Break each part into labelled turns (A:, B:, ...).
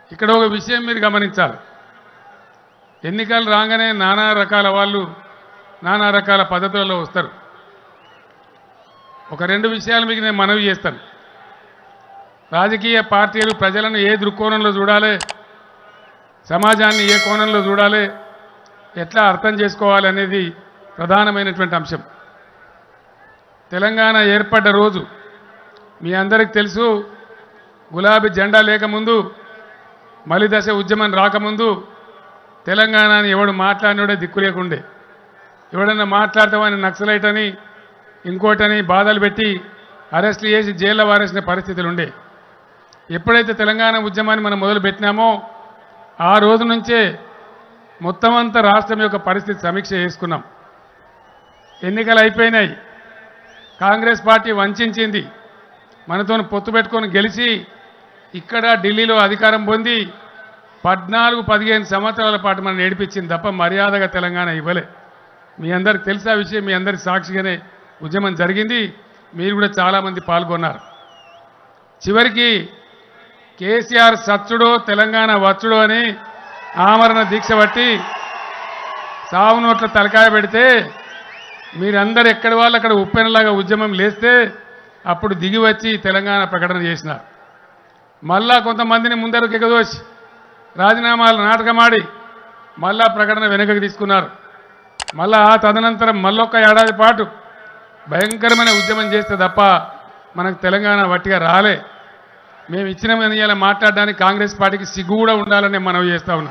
A: ఇక్కడ ఒక విషయం మీరు గమనించాలి ఎన్నికలు రాగానే నానా రకాల వాళ్ళు నానా రకాల పద్ధతులలో వస్తారు ఒక రెండు విషయాలు మీకు నేను మనవి చేస్తాను రాజకీయ పార్టీలు ప్రజలను ఏ దృక్కోణంలో చూడాలి సమాజాన్ని ఏ కోణంలో చూడాలి ఎట్లా అర్థం చేసుకోవాలి అనేది ప్రధానమైనటువంటి అంశం తెలంగాణ ఏర్పడ్డ రోజు మీ అందరికి తెలుసు గులాబీ జెండా లేకముందు మలిదశ ఉద్యమం రాకముందు తెలంగాణని ఎవడు మాట్లాడినోడే దిక్కు లేకుండే ఎవడన్నా మాట్లాడతామని నక్సలైట్ అని ఇంకోటని బాధలు పెట్టి అరెస్టులు చేసి జైల్లో వారేసిన పరిస్థితులు ఉండే ఎప్పుడైతే తెలంగాణ ఉద్యమాన్ని మనం మొదలుపెట్టినామో ఆ రోజు నుంచే మొత్తం అంతా రాష్ట్రం యొక్క పరిస్థితి సమీక్ష చేసుకున్నాం ఎన్నికలు అయిపోయినాయి కాంగ్రెస్ పార్టీ వంచింది మనతో పొత్తు పెట్టుకొని గెలిచి ఇక్కడ ఢిల్లీలో అధికారం పొంది పద్నాలుగు పదిహేను సంవత్సరాల పాటు మనం నేర్పించింది తప్ప మర్యాదగా తెలంగాణ ఇవ్వలే మీ అందరికి తెలిసే విషయం మీ అందరికి సాక్షిగానే ఉద్యమం జరిగింది మీరు కూడా చాలామంది పాల్గొన్నారు చివరికి కేసీఆర్ సచ్చుడో తెలంగాణ వచ్చుడో అని ఆమరణ దీక్ష పట్టి సావు నోట్ల తలకాయ పెడితే మీరందరు ఎక్కడి వాళ్ళు అక్కడ ఉప్పెనలాగా ఉద్యమం లేస్తే అప్పుడు దిగి వచ్చి తెలంగాణ ప్రకటన చేసినారు మళ్ళా కొంతమందిని ముందరకు ఎగదోసి రాజీనామాలు నాటకమాడి మళ్ళా ప్రకటన వెనుకకు తీసుకున్నారు మళ్ళా ఆ తదనంతరం మళ్ళొక్క ఏడాది పాటు భయంకరమైన ఉద్యమం చేస్తే తప్ప మనకు తెలంగాణ వట్టిగా రాలే మేము ఇచ్చిన ఇవాళ మాట్లాడడానికి కాంగ్రెస్ పార్టీకి సిగ్గు కూడా ఉండాలని మనవి చేస్తా ఉన్నా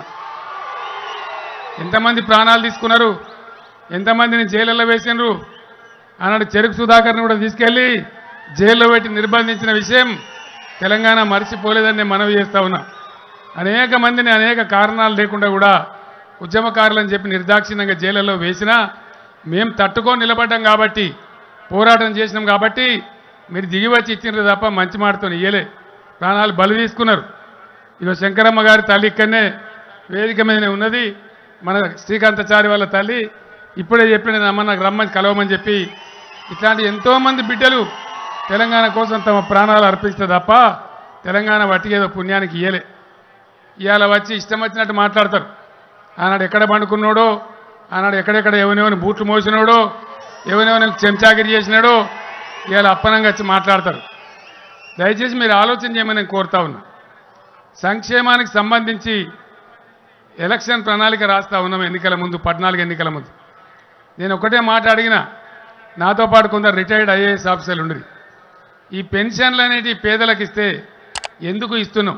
A: ఎంతమంది ప్రాణాలు తీసుకున్నారు ఎంతమందిని జైళ్ళలో వేసినారు ఆనాడు చెరుకు సుధాకర్ని కూడా తీసుకెళ్ళి జైల్లో పెట్టి నిర్బంధించిన విషయం తెలంగాణ మర్చిపోలేదని నేను మనవి చేస్తా ఉన్నా అనేక మందిని అనేక కారణాలు లేకుండా కూడా ఉద్యమకారులని చెప్పి నిర్దాక్షిణ్యంగా జైళ్ళలో వేసినా మేము తట్టుకొని నిలబడ్డాం కాబట్టి పోరాటం చేసినాం కాబట్టి మీరు దిగి వచ్చి ఇచ్చినారు తప్ప మంచి మాటతో ఇయ్యలే ప్రాణాలు బలి తీసుకున్నారు ఇగో శంకరమ్మ గారి తల్లి ఇక్కడనే వేదిక మీదనే ఉన్నది మన శ్రీకాంతచారి వాళ్ళ తల్లి ఇప్పుడే చెప్పిన అమ్మ నాకు రమ్మని కలవమని చెప్పి ఇట్లాంటి ఎంతోమంది బిడ్డలు తెలంగాణ కోసం తమ ప్రాణాలు అర్పిస్తే తప్ప తెలంగాణ వట్టికేదో పుణ్యానికి ఇయ్యలే ఇవాళ వచ్చి ఇష్టం వచ్చినట్టు మాట్లాడతారు ఆనాడు ఎక్కడ పండుకున్నాడో ఆనాడు ఎక్కడెక్కడ ఎవరెవరిని బూట్లు మోసినాడో ఎవరెవరిని చెంచాగిరి చేసినాడో ఇవాళ అప్పనంగా వచ్చి మాట్లాడతారు దయచేసి మీరు ఆలోచన చేయమని నేను కోరుతా ఉన్నా సంక్షేమానికి సంబంధించి ఎలక్షన్ ప్రణాళిక రాస్తా ఉన్నాం ఎన్నికల ముందు పద్నాలుగు ఎన్నికల ముందు నేను ఒకటే మాట అడిగిన నాతో పాటు కొందరు రిటైర్డ్ ఐఏఎస్ ఆఫీసర్లు ఉండరు ఈ పెన్షన్లు అనేటి పేదలకు ఇస్తే ఎందుకు ఇస్తున్నాం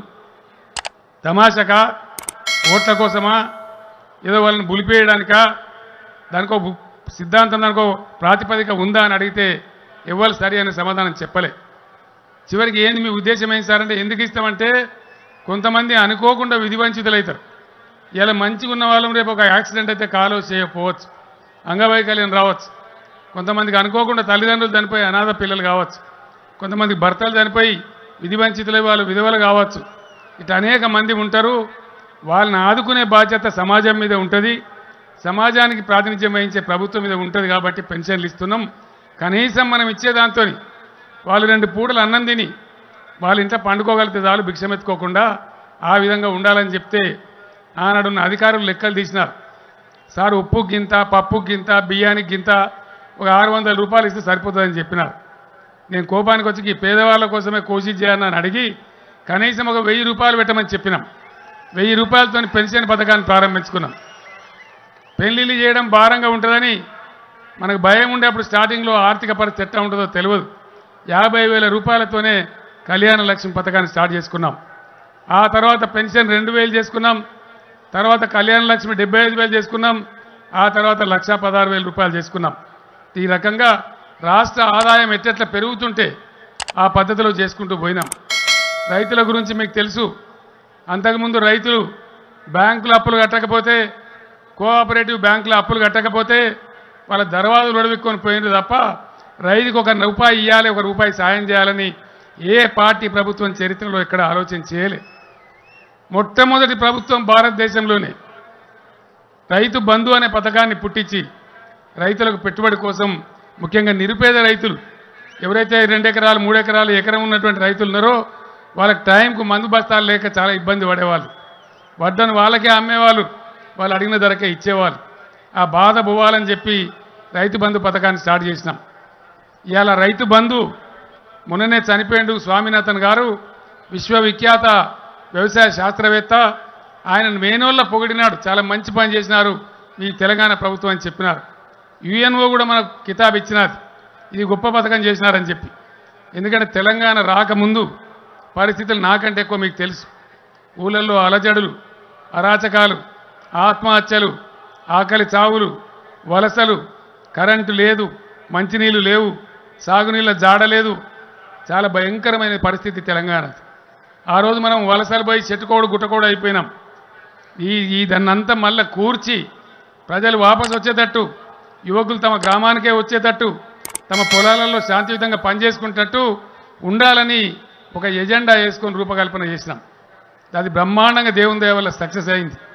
A: తమాషకా ఓట్ల కోసమా ఏదో వాళ్ళని బులిపేయడానికా దానికో బు- సిద్ధాంతం దానికో ప్రాతిపదిక ఉందా అని అడిగితే ఎవరు సరి అనే సమాధానం చెప్పలే చివరికి ఏంది మీ ఉద్దేశం ఏంటి సార్ అంటే ఎందుకు ఇస్తామంటే కొంతమంది అనుకోకుండా విధివంచితులవుతారు ఇలా మంచిగా ఉన్న వాళ్ళం రేపు ఒక యాక్సిడెంట్ అయితే కాలో చేయకపోవచ్చు అంగవైకల్యం రావచ్చు కొంతమందికి అనుకోకుండా తల్లిదండ్రులు చనిపోయి అనాథ పిల్లలు కావచ్చు కొంతమందికి భర్తలు చనిపోయి విధివంచితులై వాళ్ళు విధవలు కావచ్చు ఇట్లా అనేక మంది ఉంటారు వాళ్ళని ఆదుకునే బాధ్యత సమాజం మీద ఉంటుంది సమాజానికి ప్రాతినిధ్యం వహించే ప్రభుత్వం మీద ఉంటుంది కాబట్టి పెన్షన్లు ఇస్తున్నాం కనీసం మనం ఇచ్చే దాంతో వాళ్ళు రెండు పూటలు అన్నం తిని వాళ్ళ ఇంట్లో పండుకోగలిగితే చాలు భిక్షమెత్తుకోకుండా ఆ విధంగా ఉండాలని చెప్తే ఆనాడున్న అధికారులు లెక్కలు తీసినారు సార్ ఉప్పు గింత పప్పు గింత బియ్యానికి గింత ఒక ఆరు వందల రూపాయలు ఇస్తే సరిపోతుందని చెప్పినారు నేను కోపానికి వచ్చి ఈ పేదవాళ్ళ కోసమే కోసి చేయాలని అడిగి కనీసం ఒక వెయ్యి రూపాయలు పెట్టమని చెప్పినాం వెయ్యి రూపాయలతో పెన్షన్ పథకాన్ని ప్రారంభించుకున్నాం పెళ్లిళ్ళు చేయడం భారంగా ఉంటుందని మనకు భయం ఉండేప్పుడు స్టార్టింగ్లో ఆర్థిక పరిస్థితి ఎట్లా ఉంటుందో తెలియదు యాభై వేల రూపాయలతోనే కళ్యాణ లక్ష్మి పథకాన్ని స్టార్ట్ చేసుకున్నాం ఆ తర్వాత పెన్షన్ రెండు వేలు చేసుకున్నాం తర్వాత కళ్యాణ లక్ష్మి డెబ్బై ఐదు వేలు చేసుకున్నాం ఆ తర్వాత లక్ష పదహారు వేల రూపాయలు చేసుకున్నాం ఈ రకంగా రాష్ట్ర ఆదాయం ఎట్టెట్లా పెరుగుతుంటే ఆ పద్ధతిలో చేసుకుంటూ పోయినాం రైతుల గురించి మీకు తెలుసు అంతకుముందు రైతులు బ్యాంకులు అప్పులు కట్టకపోతే కోఆపరేటివ్ బ్యాంకుల అప్పులు కట్టకపోతే వాళ్ళ దర్వాజులు ఒడవిక్కొని పోయింది తప్ప రైతుకు ఒక రూపాయి ఇవ్వాలి ఒక రూపాయి సాయం చేయాలని ఏ పార్టీ ప్రభుత్వం చరిత్రలో ఎక్కడ ఆలోచన చేయలే మొట్టమొదటి ప్రభుత్వం భారతదేశంలోనే రైతు బంధు అనే పథకాన్ని పుట్టించి రైతులకు పెట్టుబడి కోసం ముఖ్యంగా నిరుపేద రైతులు ఎవరైతే రెండు ఎకరాలు మూడు ఎకరాలు ఎకరం ఉన్నటువంటి రైతులు ఉన్నారో వాళ్ళకి టైంకు మందు బస్తాలు లేక చాలా ఇబ్బంది పడేవాళ్ళు వడ్డను వాళ్ళకే అమ్మేవాళ్ళు వాళ్ళు అడిగిన ధరకే ఇచ్చేవాళ్ళు ఆ బాధ పోవాలని చెప్పి రైతు బంధు పథకాన్ని స్టార్ట్ చేసినాం ఇవాళ రైతు బంధు మొన్ననే చనిపోయిండు స్వామినాథన్ గారు విశ్వవిఖ్యాత వ్యవసాయ శాస్త్రవేత్త ఆయనను మేనోళ్ళ పొగిడినాడు చాలా మంచి పని చేసినారు మీ తెలంగాణ ప్రభుత్వం అని చెప్పినారు యుఎన్ఓ కూడా మనకు కితాబ్ ఇచ్చినది ఇది గొప్ప పథకం చేసినారని చెప్పి ఎందుకంటే తెలంగాణ రాకముందు పరిస్థితులు నాకంటే ఎక్కువ మీకు తెలుసు ఊళ్ళల్లో అలజడులు అరాచకాలు ఆత్మహత్యలు ఆకలి చావులు వలసలు కరెంటు లేదు మంచినీళ్ళు లేవు సాగునీళ్ళ జాడ లేదు చాలా భయంకరమైన పరిస్థితి తెలంగాణ ఆ రోజు మనం వలసలు పోయి చెట్టుకోడు గుట్టకోడు అయిపోయినాం ఈ ఈ దాన్నంతా మళ్ళీ కూర్చి ప్రజలు వాపసు వచ్చేటట్టు యువకులు తమ గ్రామానికే వచ్చేటట్టు తమ పొలాలలో శాంతియుతంగా పనిచేసుకునేటట్టు ఉండాలని ఒక ఎజెండా వేసుకొని రూపకల్పన చేసినాం అది బ్రహ్మాండంగా దేవుని దయ వల్ల సక్సెస్ అయింది